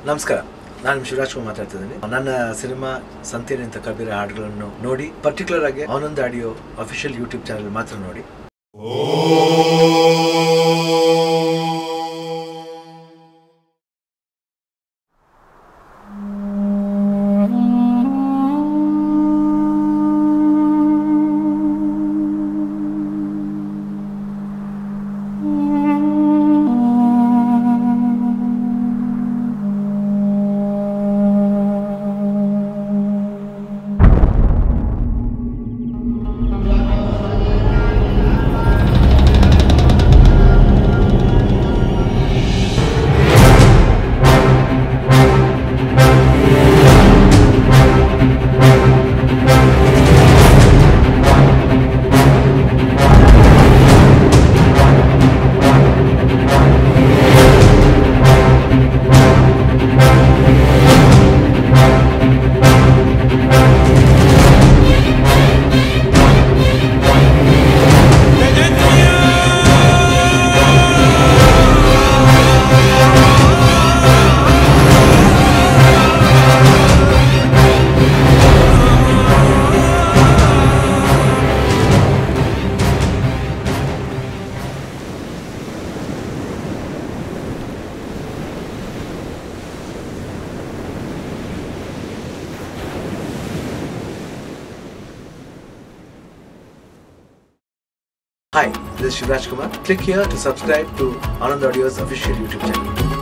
ನಮಸ್ಕಾರ ನಾನು ಶಿವರಾಜ್ ಕುಮಾರ್ ಮಾತಾಡ್ತಿದ್ದೀನಿ ನನ್ನ ಸಿನಿಮಾ ಸಂತೇನೆ ಅಂತ ಕಬೀರ ಹಾಡುಗಳನ್ನು ನೋಡಿ ಪರ್ಟಿಕ್ಯುಲರ್ ಆಗಿ Anand audio official YouTube channel ಮಾತ್ರ ನೋಡಿ Hi, this is Shivraj Kumar. Click here to subscribe to Anand Audio's official YouTube channel.